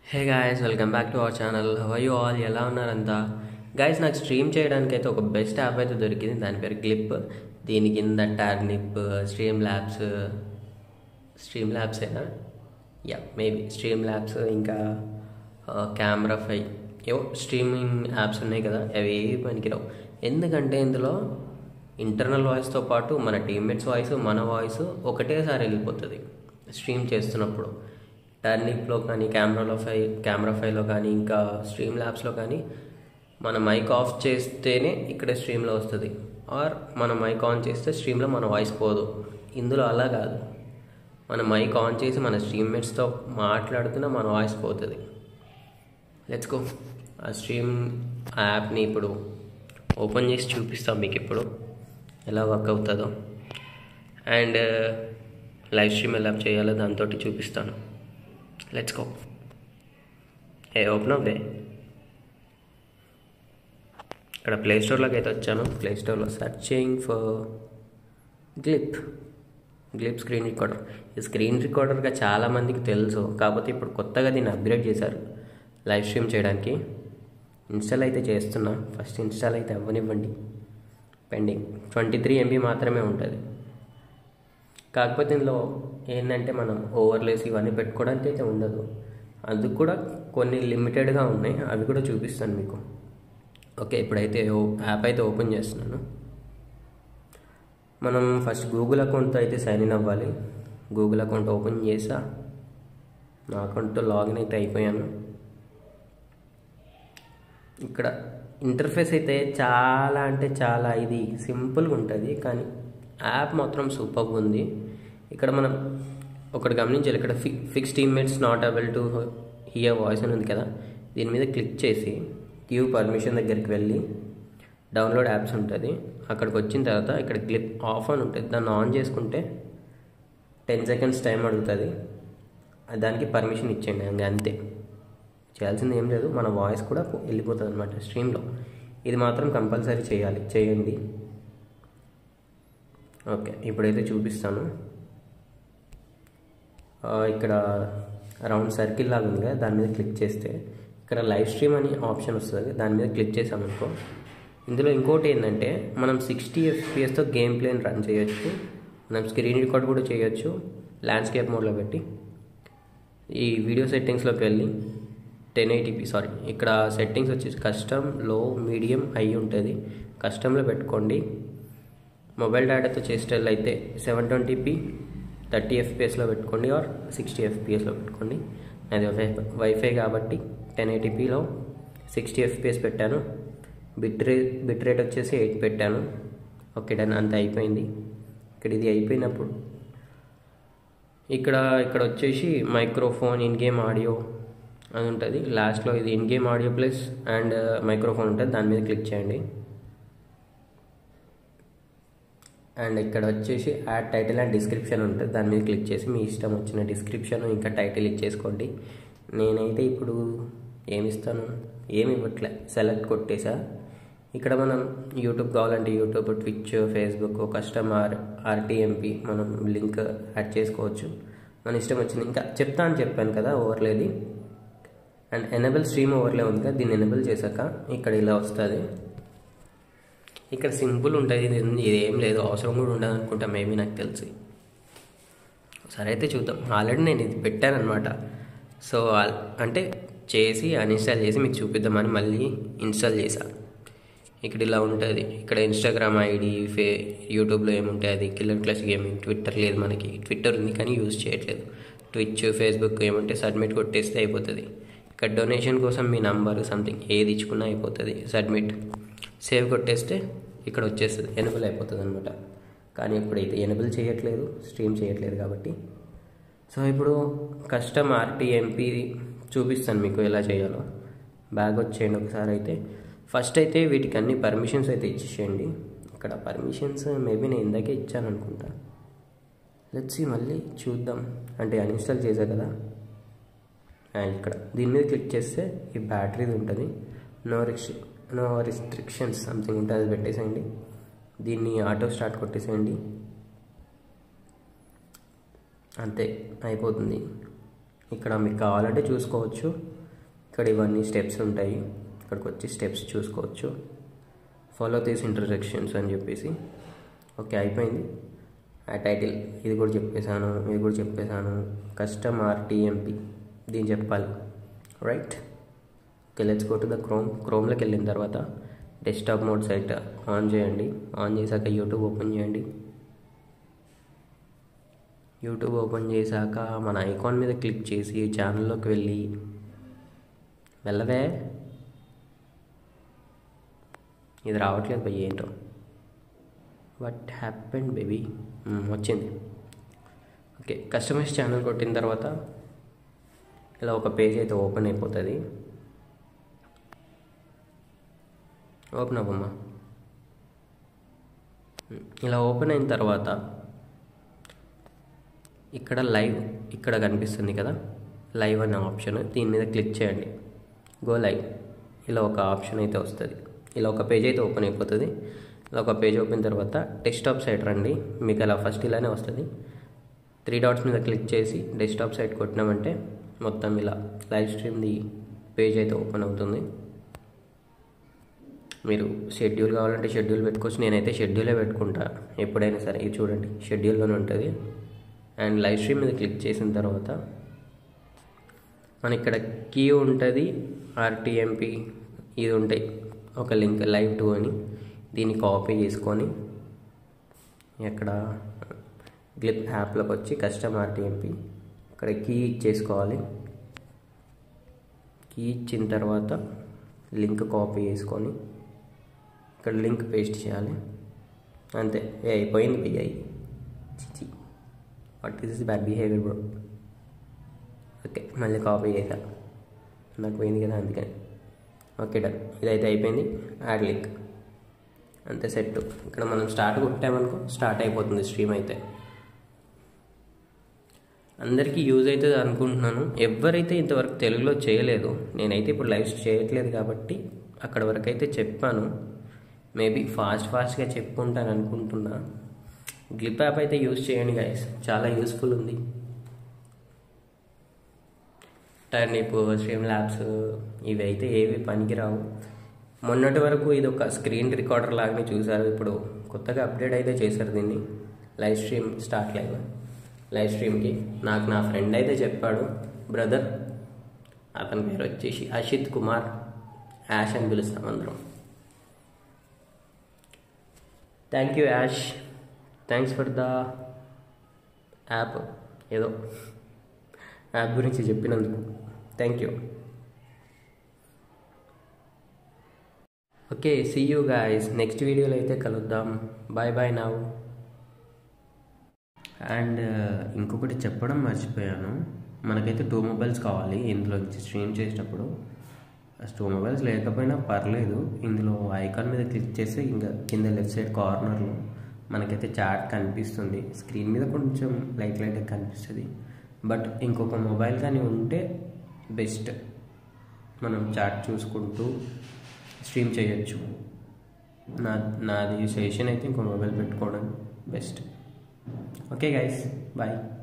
hey guys welcome back to our channel how are you all ఎలా ఉన్నారంతా guys నాకు stream చేయడానికి అయితే ఒక బెస్ట్ యాప్ అయితే దొరికింది దాని పేరు క్లిప్ దీని కింద turnip stream labs stream labs అయినా యా మేబీ స్ట్రీమ్ ల్యాబ్స్ ఇంకా కెమెరా ఫై ఏవో స్ట్రీమింగ్ యాప్స్ ఉన్నాయి కదా అవి ఏవి పనికిరావు ఎందుకంటే ఇందులో ఇంటర్నల్ వాయిస్తో పాటు మన టీమ్మేట్స్ వాయిస్ మన వాయిస్ ఒకటేసారి వెళ్ళిపోతుంది స్ట్రీమ్ చేస్తున్నప్పుడు టర్నిప్లో కానీ కెమెరాలో ఫై కెమెరా ఫైలో కానీ ఇంకా స్ట్రీమ్ ల్యాబ్స్లో కానీ మన మైక్ ఆఫ్ చేస్తేనే ఇక్కడ స్ట్రీమ్లో వస్తుంది ఆర్ మన మైక్ ఆన్ చేస్తే స్ట్రీమ్లో మన వాయిస్ పోదు ఇందులో అలా కాదు మన మైక్ ఆన్ చేసి మన స్ట్రీమ్మేట్స్తో మాట్లాడుతున్న మన వాయిస్ పోతుంది లెట్స్ గో ఆ స్ట్రీమ్ ఆ యాప్ని ఇప్పుడు ఓపెన్ చేసి చూపిస్తాం మీకు ఇప్పుడు ఎలా వర్క్ అవుతుందో అండ్ లైవ్ స్ట్రీమ్ ఎలా చేయాలో దాంతో చూపిస్తాను లెట్స్ గో ఏ ఓపెన్ అవ్వే ఇక్కడ ప్లే స్టోర్లోకి అయితే వచ్చాను ప్లే స్టోర్లో searching for Glip Glip screen recorder ఈ స్క్రీన్ రికార్డర్గా చాలామందికి తెలుసు కాకపోతే ఇప్పుడు కొత్తగా దీన్ని అప్గ్రేడ్ చేశారు లైవ్ స్ట్రీమ్ చేయడానికి ఇన్స్టాల్ అయితే చేస్తున్నా ఫస్ట్ ఇన్స్టాల్ అయితే అవ్వనివ్వండి పెండింగ్ ట్వంటీ త్రీ ఎంబీ మాత్రమే ఉంటుంది కాకపోతే ఇందులో ఏంటంటే మనం ఓవర్లేస్ ఇవన్నీ పెట్టుకోవడానికి అయితే ఉండదు అందుకు కూడా కొన్ని లిమిటెడ్గా ఉన్నాయి అవి కూడా చూపిస్తాను మీకు ఓకే ఇప్పుడైతే యాప్ అయితే ఓపెన్ చేస్తున్నాను మనం ఫస్ట్ గూగుల్ అకౌంట్తో అయితే సైన్ ఇన్ అవ్వాలి గూగుల్ అకౌంట్ ఓపెన్ చేసా నా అకౌంట్తో లాగిన్ అయితే అయిపోయాను ఇక్కడ ఇంటర్ఫేస్ అయితే చాలా అంటే చాలా ఇది సింపుల్గా ఉంటుంది కానీ యాప్ మాత్రం సూపర్గా ఉంది ఇక్కడ మనం ఒకటి గమనించాలి ఇక్కడ ఫి fix teammates not able to hear voice అని ఉంది కదా దీని మీద క్లిక్ చేసి క్యూ పర్మిషన్ దగ్గరికి వెళ్ళి డౌన్లోడ్ యాప్స్ ఉంటుంది అక్కడికి వచ్చిన తర్వాత ఇక్కడ క్లిప్ ఆఫ్ అని ఉంటుంది దాన్ని ఆన్ చేసుకుంటే టెన్ సెకండ్స్ టైం అడుగుతుంది దానికి పర్మిషన్ ఇచ్చేయండి అంతే అంతే చేయాల్సింది ఏం లేదు మన వాయిస్ కూడా వెళ్ళిపోతుంది అనమాట స్ట్రీమ్లో ఇది మాత్రం కంపల్సరీ చేయాలి చేయండి ఓకే ఇప్పుడైతే చూపిస్తాను ఇక్కడ రౌండ్ సర్కిల్ లాగా ఉంది కదా దాని మీద క్లిక్ చేస్తే ఇక్కడ లైవ్ స్ట్రీమ్ అని ఆప్షన్ వస్తుంది దాని మీద క్లిక్ చేసామనుకో ఇందులో ఇంకోటి ఏంటంటే మనం సిక్స్టీ ఎఫ్పిఎస్తో గేమ్ ప్లేని రన్ చేయొచ్చు మనం స్క్రీన్ రికార్డ్ కూడా చేయొచ్చు ల్యాండ్స్కేప్ మోడ్లో పెట్టి ఈ వీడియో సెట్టింగ్స్లోకి వెళ్ళి టెన్ ఎయిటీపీ సారీ ఇక్కడ సెట్టింగ్స్ వచ్చేసి కస్టమ్ లో మీడియం హై ఉంటుంది కస్టంలో పెట్టుకోండి మొబైల్ డేటాతో చేసేటట్లయితే సెవెన్ ట్వంటీపీ థర్టీ ఎఫ్పిఎస్లో పెట్టుకోండి ఆర్ సిక్స్టీ ఎఫ్పిఎస్లో పెట్టుకోండి అది వైఫై కాబట్టి టెన్ ఎయిటీపీలో సిక్స్టీ ఎఫ్పిఎస్ పెట్టాను బిట్ రేట్ బిట్ రేట్ వచ్చేసి ఎయిట్ పెట్టాను ఓకే డన్ అంత అయిపోయింది ఇక్కడ ఇది అయిపోయినప్పుడు ఇక్కడ ఇక్కడ వచ్చేసి మైక్రోఫోన్ ఇన్ గేమ్ ఆడియో అది ఉంటుంది లాస్ట్లో ఇది in game audio plus and microphone ఉంటుంది దాని మీద క్లిక్ చేయండి అండ్ ఇక్కడ వచ్చేసి యాడ్ టైటిల్ అండ్ డిస్క్రిప్షన్ ఉంటుంది దాని మీద క్లిక్ చేసి మీ ఇష్టం వచ్చిన డిస్క్రిప్షన్ ఇంకా టైటిల్ ఇచ్చేసుకోండి నేనైతే ఇప్పుడు ఏమి ఇస్తాను ఏమి ఇవ్వట్లే సెలెక్ట్ కొట్టేసా ఇక్కడ మనం యూట్యూబ్ కావాలంటే YouTube Twitch Facebook customer RTMP మనం లింక్ యాడ్ చేసుకోవచ్చు మన ఇష్టం వచ్చింది ఇంకా చెప్తా అని చెప్పాను కదా ఓవర్లేది అండ్ ఎనబుల్ స్ట్రీమ్ ఓవర్లే ఉంది కదా దీన్ని ఎనబుల్ చేశాక ఇక్కడ ఇలా వస్తుంది ఇక్కడ సింపుల్ ఉంటుంది ఇది ఇది ఏం లేదు అవసరం కూడా ఉండదు అనుకుంటా మేబీ నాకు తెలిసి సరే అయితే చూద్దాం ఆల్రెడీ నేను ఇది పెట్టానమాట సో అంటే చేసి అన్ఇన్స్టాల్ చేసి మీకు చూపిద్దామని మళ్ళీ ఇన్స్టాల్ చేశాను ఇక్కడ ఇలా ఉంటుంది ఇక్కడ ఇన్స్టాగ్రామ్ ఐడి ఫే యూట్యూబ్లో ఏముంటాయి అది కిల్లర్ క్లాస్ గేమింగ్ ట్విట్టర్ లేదు మనకి ట్విట్టర్ ఉంది కానీ యూజ్ చేయట్లేదు ట్విచ్ ఫేస్బుక్ ఏముంటే సబ్మిట్ కొట్టేస్తే అయిపోతుంది ఇక్కడ డొనేషన్ కోసం మీ నంబర్ సంథింగ్ ఏది ఇచ్చుకున్నా అయిపోతుంది సబ్మిట్ సేవ్ కొట్టేస్తే ఇక్కడ వచ్చేస్తుంది ఎనబుల్ అయిపోతుంది అనమాట కానీ ఇప్పుడైతే ఎనబుల్ చేయట్లేదు స్ట్రీమ్ చేయట్లేదు కాబట్టి సో ఇప్పుడు కస్టమ్ ఆర్టీఎంపీ చూపిస్తాను మీకు ఎలా చేయాలో బ్యాగ్ వచ్చేయండి ఒకసారి అయితే ఫస్ట్ అయితే వీటికి అన్ని పర్మిషన్స్ అయితే ఇచ్చేసేయండి ఇక్కడ పర్మిషన్స్ మేబీ నేను ఇందాకే ఇచ్చాను అనుకుంటా లెట్స్ మళ్ళీ చూద్దాం అంటే అన్ఇన్స్టాల్ చేశా కదా అండ్ ఇక్కడ దీని మీద క్లిక్ చేస్తే ఈ బ్యాటరీది ఉంటుంది నో రిస్ట్రి నో రిస్ట్రిక్షన్స్ సంథింగ్ ఉంటుంది అది పెట్టేసేయండి దీన్ని ఆటో స్టార్ట్ కొట్టేసేయండి అంతే అయిపోతుంది ఇక్కడ మీకు కావాలంటే చూసుకోవచ్చు ఇక్కడ ఇవన్నీ స్టెప్స్ ఉంటాయి ఇక్కడికి వచ్చి స్టెప్స్ చూసుకోవచ్చు ఫాలో దీస్ ఇంటర్సెక్షన్స్ అని చెప్పేసి ఓకే అయిపోయింది ఆ టైటిల్ ఇది కూడా చెప్పేశాను ఇది కూడా చెప్పేశాను కస్టమ్ ఆర్టీఎంపి దీన్ని చెప్పాలి right okay let's go to the Chrome క్రోమ్లోకి వెళ్ళిన తర్వాత డెస్క్టాప్ మోడ్ సైట్ ఆన్ చేయండి ఆన్ చేశాక యూట్యూబ్ ఓపెన్ చేయండి యూట్యూబ్ ఓపెన్ చేశాక మన ఐకాన్ మీద క్లిక్ చేసి ఛానల్లోకి వెళ్ళి వెళ్ళవే ఇది రావట్లేదు భయ్య ఏంటో వాట్ హ్యాపెండ్ బేబీ వచ్చింది ఓకే కస్టమైజ్ ఛానల్ కొట్టిన తర్వాత ఇలా ఒక పేజ్ అయితే ఓపెన్ అయిపోతుంది ఓపెన్ అవ్వమ్మా ఇలా ఓపెన్ అయిన తర్వాత ఇక్కడ లైవ్ ఇక్కడ కనిపిస్తుంది కదా లైవ్ అనే ఆప్షన్ దీని మీద క్లిక్ చేయండి గో లైవ్ ఇలా ఒక ఆప్షన్ అయితే వస్తుంది ఇలా ఒక పేజ్ అయితే ఓపెన్ అయిపోతుంది ఇలా ఒక పేజ్ ఓపెన్ తర్వాత డెస్క్టాప్ సైట్ రండి మీకు అలా ఫస్ట్ ఇలానే వస్తుంది త్రీ డాట్స్ మీద క్లిక్ చేసి డెస్క్టాప్ సైట్ కొట్టినామంటే మొత్తం ఇలా లైవ్ స్ట్రీమ్ది పేజ్ అయితే ఓపెన్ అవుతుంది మీరు షెడ్యూల్ కావాలంటే షెడ్యూల్ పెట్టుకోవచ్చు నేనైతే షెడ్యూలే పెట్టుకుంటా ఎప్పుడైనా సరే ఇది చూడండి షెడ్యూల్లోనే ఉంటుంది అండ్ లైవ్ స్ట్రీమ్ మీద క్లిక్ చేసిన తర్వాత మన ఇక్కడ కీ ఉంటుంది ఆర్టీఎంపీ ఇది ఉంటాయి ఒక లింక్ లైవ్ టూ అని దీన్ని కాపీ చేసుకొని ఇక్కడ గ్లిప్ యాప్లోకి వచ్చి కస్టమ్ ఆర్టీఎంపీ ఇక్కడ కీ ఇచ్చేసుకోవాలి కీ ఇచ్చిన తర్వాత లింక్ కాపీ చేసుకొని ఇక్కడ లింక్ పేస్ట్ చేయాలి అంతే ఏ అయిపోయింది బియ్యాయి చిచి what is bad behaviour bro okay మళ్ళీ కాపీ చేసా నాకు పోయింది కదా అందుకని ఓకే డన్ ఇదైతే అయిపోయింది యాడ్ లింక్ అంతే సెట్ ఇక్కడ మనం స్టార్ట్ కొట్టామనుకో స్టార్ట్ అయిపోతుంది స్ట్రీమ్ అయితే అందరికీ యూజ్ అవుతుంది అనుకుంటున్నాను ఎవరైతే ఇంతవరకు తెలుగులో చేయలేదు నేనైతే ఇప్పుడు లైవ్ చేయట్లేదు కాబట్టి అక్కడ వరకు అయితే చెప్పాను మేబీ ఫాస్ట్ ఫాస్ట్గా చెప్పుకుంటాను అనుకుంటున్నా గ్లిప్ యాప్ అయితే యూజ్ చేయండి గైస్ చాలా యూస్ఫుల్ ఉంది టర్నిప్ స్ట్రీమ్ ల్యాబ్స్ ఇవి అయితే ఏవి పనికిరావు మొన్నటి వరకు ఇది ఒక స్క్రీన్ రికార్డర్ లాగానే చూసారు ఇప్పుడు కొత్తగా అప్డేట్ అయితే చేశారు దీన్ని live stream start live live స్ట్రీమ్కి నాకు నా ఫ్రెండ్ అయితే చెప్పాడు బ్రదర్ అతని పేరు వచ్చేసి అషిత్ కుమార్ యాష్ అని పిలుస్తాం అందరం thank you Ash thanks for the app ఏదో యాప్ గురించి చెప్పినందుకు thank you okay see you guys next వీడియోలో అయితే కలుద్దాం బాయ్ బాయ్ నావు అండ్ ఇంకొకటి చెప్పడం మర్చిపోయాను మనకైతే టూ మొబైల్స్ కావాలి ఇందులో స్ట్రీమ్ చేసేటప్పుడు టూ మొబైల్స్ లేకపోయినా పర్లేదు ఇందులో ఐకాన్ మీద క్లిక్ చేస్తే ఇంకా కింద లెఫ్ట్ సైడ్ కార్నర్లో మనకైతే చాట్ కనిపిస్తుంది స్క్రీన్ మీద కొంచెం లైట్ లైట్గా కనిపిస్తుంది బట్ ఇంకొక మొబైల్ కానీ ఉంటే బెస్ట్ మనం చాట్ చూసుకుంటూ స్ట్రీమ్ చేయొచ్చు నా నాది సెషన్ అయితే ఇంకో మొబైల్ పెట్టుకోవడం బెస్ట్ ఓకే గైస్ బాయ్